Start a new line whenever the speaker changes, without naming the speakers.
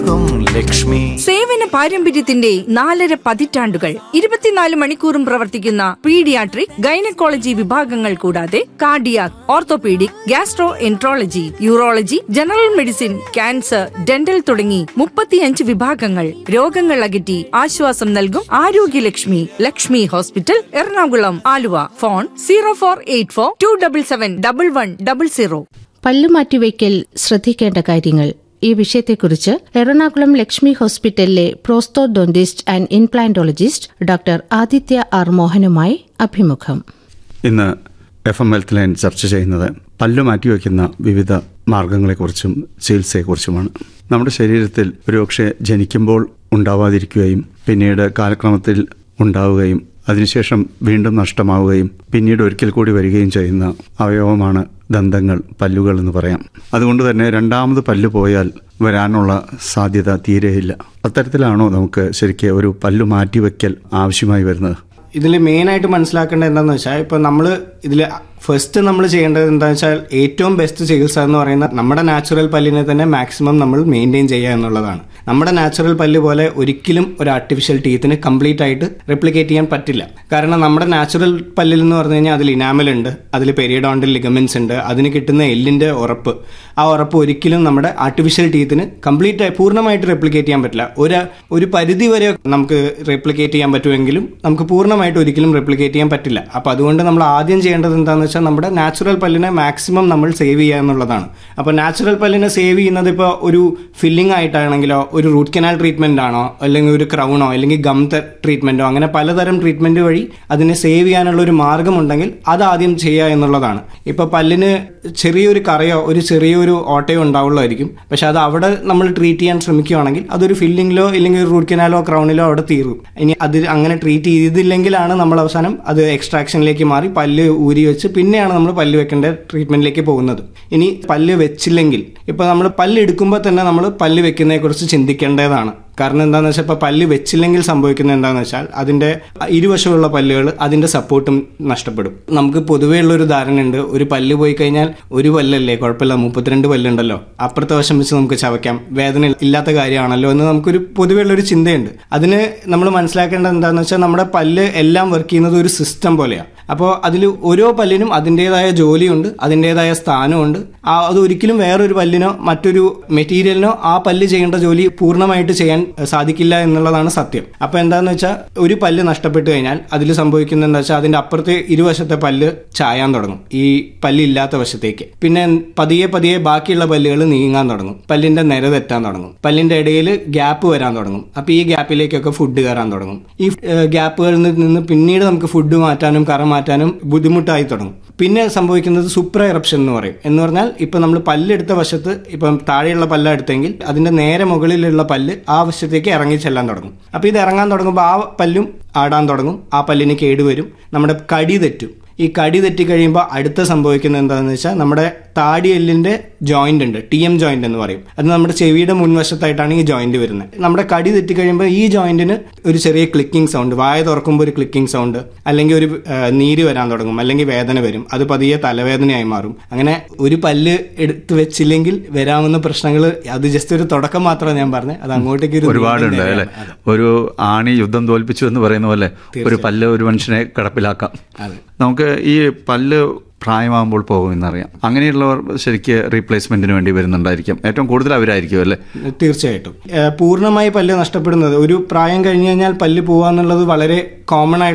ലക്ഷ്മി
സേവന പാരമ്പര്യത്തിന്റെ നാലര പതിറ്റാണ്ടുകൾ ഇരുപത്തിനാല് മണിക്കൂറും പ്രവർത്തിക്കുന്ന പീഡിയാട്രിക് ഗൈനക്കോളജി വിഭാഗങ്ങൾ കൂടാതെ cardiac orthopaedic gastroenterology urology general medicine cancer dental തുടങ്ങി മുപ്പത്തിയഞ്ച് വിഭാഗങ്ങൾ രോഗങ്ങൾ അകറ്റി ആശ്വാസം നൽകും Arogyalakshmi Lakshmi hospital Ernakulam Aluva phone zero four eight four two double seven double one double zero
പല്ലുമാറ്റിവയ്ക്കൽ ശ്രദ്ധിക്കേണ്ട കാര്യങ്ങൾ ഈ വിഷയത്തെക്കുറിച്ച് എറണാകുളം ലക്ഷ്മി ഹോസ്പിറ്റലിലെ prosthodontist and implantologist doctor Aditya R മോഹനുമായി അഭിമുഖം
ഇന്ന് എഫ് എം ഹെൽത്ത് ലൈൻ ചർച്ച ചെയ്യുന്നത് പല്ലു മാറ്റിവെക്കുന്ന വിവിധ മാർഗങ്ങളെക്കുറിച്ചും ചികിത്സയെക്കുറിച്ചുമാണ് നമ്മുടെ ശരീരത്തിൽ ഒരുപക്ഷെ ജനിക്കുമ്പോൾ ഉണ്ടാവാതിരിക്കുകയും പിന്നീട് കാലക്രമത്തിൽ ഉണ്ടാവുകയും അതിനുശേഷം വീണ്ടും നഷ്ടമാവുകയും പിന്നീട് ഒരിക്കൽ കൂടി വരികയും ചെയ്യുന്ന അവയവമാണ് ദന്തങ്ങൾ പല്ലുകൾ എന്ന് പറയാം അതുകൊണ്ട് തന്നെ രണ്ടാമത് പല്ല് പോയാൽ വരാനുള്ള സാധ്യത തീരെയില്ല അത്തരത്തിലാണോ നമുക്ക് ശരിക്കും ഒരു പല്ലു മാറ്റിവെക്കൽ ആവശ്യമായി വരുന്നത്
ഇതിൽ മെയിനായിട്ട് മനസ്സിലാക്കേണ്ടത് എന്താണെന്ന് വെച്ചാൽ ഇപ്പോൾ നമ്മൾ ഇതിൽ ഫസ്റ്റ് നമ്മൾ ചെയ്യേണ്ടത് എന്താണെന്ന് വെച്ചാൽ ഏറ്റവും ബെസ്റ്റ് ചികിത്സ എന്ന് പറയുന്നത് നമ്മുടെ നാച്ചുറൽ പല്ലിനെ തന്നെ മാക്സിമം നമ്മൾ മെയിൻറ്റെയിൻ ചെയ്യുക എന്നുള്ളതാണ് നമ്മുടെ നാച്ചുറൽ പല്ല് പോലെ ഒരിക്കലും ഒരു ആർട്ടിഫിഷ്യൽ ടീത്തിന് കംപ്ലീറ്റ് ആയിട്ട് റെപ്ലിക്കേറ്റ് ചെയ്യാൻ പറ്റില്ല കാരണം നമ്മുടെ നാച്ചുറൽ പല്ലിൽ എന്ന് പറഞ്ഞു കഴിഞ്ഞാൽ അതിൽ ഇനാമൽ ഉണ്ട് അതിൽ പെരിയഡോണ്ടൽ ലിഗമെന്റ്സ് ഉണ്ട് അതിന് കിട്ടുന്ന എല്ലിന്റെ ഉറപ്പ് ആ ഉറപ്പ് ഒരിക്കലും നമ്മുടെ ആർട്ടിഫിഷ്യൽ ടീത്തിന് കംപ്ലീറ്റ് ആയി പൂർണ്ണമായിട്ട് റെപ്ലിക്കേറ്റ് ചെയ്യാൻ പറ്റില്ല ഒരു ഒരു പരിധി വരെ നമുക്ക് റെപ്ലിക്കേറ്റ് ചെയ്യാൻ പറ്റുമെങ്കിലും നമുക്ക് പൂർണ്ണമായിട്ട് ഒരിക്കലും റെപ്ലിക്കേറ്റ് ചെയ്യാൻ പറ്റില്ല അപ്പോൾ അതുകൊണ്ട് നമ്മൾ ആദ്യം ചെയ്യേണ്ടത് എന്താണെന്ന് വെച്ചാൽ നമ്മുടെ നാച്ചുറൽ പല്ലിനെ മാക്സിമം നമ്മൾ സേവ് ചെയ്യുക എന്നുള്ളതാണ് അപ്പോൾ നാച്ചുറൽ പല്ലിനെ സേവ് ചെയ്യുന്നത് ഇപ്പോൾ ഒരു ഫില്ലിംഗ് ആയിട്ടാണെങ്കിലോ ഒരു റൂട്ട് കനാൽ ട്രീറ്റ്മെന്റ് ആണോ അല്ലെങ്കിൽ ഒരു ക്രൗണോ അല്ലെങ്കിൽ ഗം ട്രീറ്റ്മെന്റോ അങ്ങനെ പലതരം ട്രീറ്റ്മെന്റ് വഴി അതിനെ സേവ് ചെയ്യാനുള്ള ഒരു മാർഗമുണ്ടെങ്കിൽ അത് ആദ്യം ചെയ്യുക എന്നുള്ളതാണ് ഇപ്പോൾ പല്ലിന് ചെറിയൊരു കറയോ ഒരു ചെറിയൊരു ഓട്ടയോ ഉണ്ടാവുള്ളായിരിക്കും പക്ഷെ അത് അവിടെ നമ്മൾ ട്രീറ്റ് ചെയ്യാൻ ശ്രമിക്കുകയാണെങ്കിൽ അതൊരു ഫില്ലിങ്ങിലോ ഇല്ലെങ്കിൽ ഒരു റൂട്ട് കനാലോ ക്രൗണിലോ അവിടെ തീരും ഇനി അത് അങ്ങനെ ട്രീറ്റ് ചെയ്തില്ലെങ്കിലാണ് നമ്മൾ അവസാനം അത് എക്സ്ട്രാക്ഷനിലേക്ക് മാറി പല്ല് ഊരി വെച്ച് പിന്നെയാണ് നമ്മൾ പല്ല് വെക്കേണ്ട ട്രീറ്റ്മെന്റിലേക്ക് പോകുന്നത് ഇനി പല്ല് വെച്ചില്ലെങ്കിൽ ഇപ്പൊ നമ്മൾ പല്ല് എടുക്കുമ്പോൾ തന്നെ നമ്മൾ പല്ല് വെക്കുന്നതിനെ കുറിച്ച് ചിന്തിക്കേണ്ടതാണ് കാരണം എന്താണെന്ന് വെച്ചാൽ ഇപ്പോൾ പല്ല് വെച്ചില്ലെങ്കിൽ സംഭവിക്കുന്നത് എന്താണെന്ന് വെച്ചാൽ അതിന്റെ ഇരുവശമുള്ള പല്ലുകൾ അതിന്റെ സപ്പോർട്ടും നഷ്ടപ്പെടും നമുക്ക് പൊതുവേ ഉള്ള ഒരു ധാരണയുണ്ട് ഒരു പല്ല് പോയി കഴിഞ്ഞാൽ ഒരു പല്ലല്ലേ കുഴപ്പമില്ല മുപ്പത്തിരണ്ട് പല്ലുണ്ടല്ലോ അപ്പുറത്തെ വശം വെച്ച് നമുക്ക് ചവയ്ക്കാം വേദന ഇല്ലാത്ത കാര്യമാണല്ലോ എന്ന് നമുക്കൊരു പൊതുവേ ഉള്ള ഒരു ചിന്തയുണ്ട് അതിന് നമ്മൾ മനസ്സിലാക്കേണ്ടത് എന്താണെന്ന് വെച്ചാൽ നമ്മുടെ പല്ല് എല്ലാം വർക്ക് ചെയ്യുന്നത് ഒരു സിസ്റ്റം പോലെയാണ് അപ്പോൾ അതിൽ ഓരോ പല്ലിനും അതിൻ്റെതായ ജോലിയുണ്ട് അതിൻ്റെതായ സ്ഥാനമുണ്ട് ആ അത് ഒരിക്കലും വേറൊരു പല്ലിനോ മറ്റൊരു മെറ്റീരിയലിനോ ആ പല്ല് ചെയ്യേണ്ട ജോലി പൂർണ്ണമായിട്ട് ചെയ്യാൻ സാധിക്കില്ല എന്നുള്ളതാണ് സത്യം അപ്പോൾ എന്താണെന്ന് വെച്ചാൽ ഒരു പല്ല് നഷ്ടപ്പെട്ട് കഴിഞ്ഞാൽ അതിൽ സംഭവിക്കുന്നത് എന്താ വെച്ചാൽ അതിൻ്റെ അപ്പുറത്തെ ഇരുവശത്തെ പല്ല് ചായാൻ തുടങ്ങും ഈ പല്ലില്ലാത്ത വശത്തേക്ക് പിന്നെ പതിയെ പതിയെ ബാക്കിയുള്ള പല്ലുകൾ നീങ്ങാൻ തുടങ്ങും പല്ലിന്റെ നിര തെറ്റാൻ തുടങ്ങും പല്ലിന്റെ ഇടയിൽ ഗ്യാപ്പ് വരാൻ തുടങ്ങും അപ്പോൾ ഈ ഗ്യാപ്പിലേക്കൊക്കെ ഫുഡ് കയറാൻ തുടങ്ങും ഈ ഗ്യാപ്പുകളിൽ നിന്ന് പിന്നീട് നമുക്ക് ഫുഡ് മാറ്റാനും കറ മാറ്റാനും ബുദ്ധിമുട്ടായി തുടങ്ങും പിന്നെ സംഭവിക്കുന്നത് സൂപ്പർ എറപ്ഷൻ എന്ന് പറയും എന്ന് പറഞ്ഞാൽ ഇപ്പൊ നമ്മൾ പല്ലെടുത്ത വശത്ത് ഇപ്പം താഴെയുള്ള പല്ല എടുത്തെങ്കിൽ അതിന്റെ നേരെ മുകളിലുള്ള പല്ല് ആ വശത്തേക്ക് ഇറങ്ങി ചെല്ലാൻ തുടങ്ങും അപ്പൊ ഇത് ഇറങ്ങാൻ തുടങ്ങുമ്പോൾ ആ പല്ലും ആടാൻ തുടങ്ങും ആ പല്ലിന് കേടുവരും നമ്മുടെ കടി തെറ്റും ഈ കടി തെറ്റി കഴിയുമ്പോൾ അടുത്ത സംഭവിക്കുന്നത് എന്താണെന്ന് വെച്ചാൽ നമ്മുടെ താടി എല്ലിന്റെ ജോയിന്റ് ഉണ്ട് ടി എം ജോയിന്റ് എന്ന് പറയും അത് നമ്മുടെ ചെവിയുടെ മുൻവശത്തായിട്ടാണ് ഈ ജോയിന്റ് വരുന്നത് നമ്മുടെ കടി തെറ്റി കഴിയുമ്പോൾ ഈ ജോയിന്റിന് ഒരു ചെറിയ ക്ലിക്കിംഗ് സൗണ്ട് വായ തുറക്കുമ്പോൾ ഒരു ക്ലിക്കിംഗ് സൗണ്ട് അല്ലെങ്കിൽ ഒരു നീര് വരാൻ തുടങ്ങും അല്ലെങ്കിൽ വേദന വരും അത് പതിയെ തലവേദനയായി മാറും അങ്ങനെ ഒരു പല്ല് എടുത്ത് വെച്ചില്ലെങ്കിൽ വരാവുന്ന പ്രശ്നങ്ങൾ അത് ജസ്റ്റ് ഒരു തുടക്കം മാത്രമാണ് ഞാൻ പറഞ്ഞത് അത് അങ്ങോട്ടേക്ക് ഒരു
ഒരുപാടുണ്ട് അല്ലെ ഒരു ആണി യുദ്ധം തോൽപ്പിച്ചു എന്ന് പറയുന്ന പോലെ ഒരു പല്ല് ഒരു മനുഷ്യനെ കിടപ്പിലാക്കാം നമുക്ക് ഈ പല്ല് പ്രായമാകുമ്പോൾ പോകുമെന്നറിയാം അങ്ങനെയുള്ളവർ ശരിക്ക് റീപ്ലേസ്മെന്റിന് വേണ്ടി വരുന്നുണ്ടായിരിക്കും ഏറ്റവും കൂടുതൽ അവരായിരിക്കും അല്ലേ
തീർച്ചയായിട്ടും പൂർണ്ണമായി പല്ല് നഷ്ടപ്പെടുന്നത് ഒരു പ്രായം കഴിഞ്ഞു കഴിഞ്ഞാൽ പല്ല് പോവാന്നുള്ളത് വളരെ കോമൺ ആയിട്ട്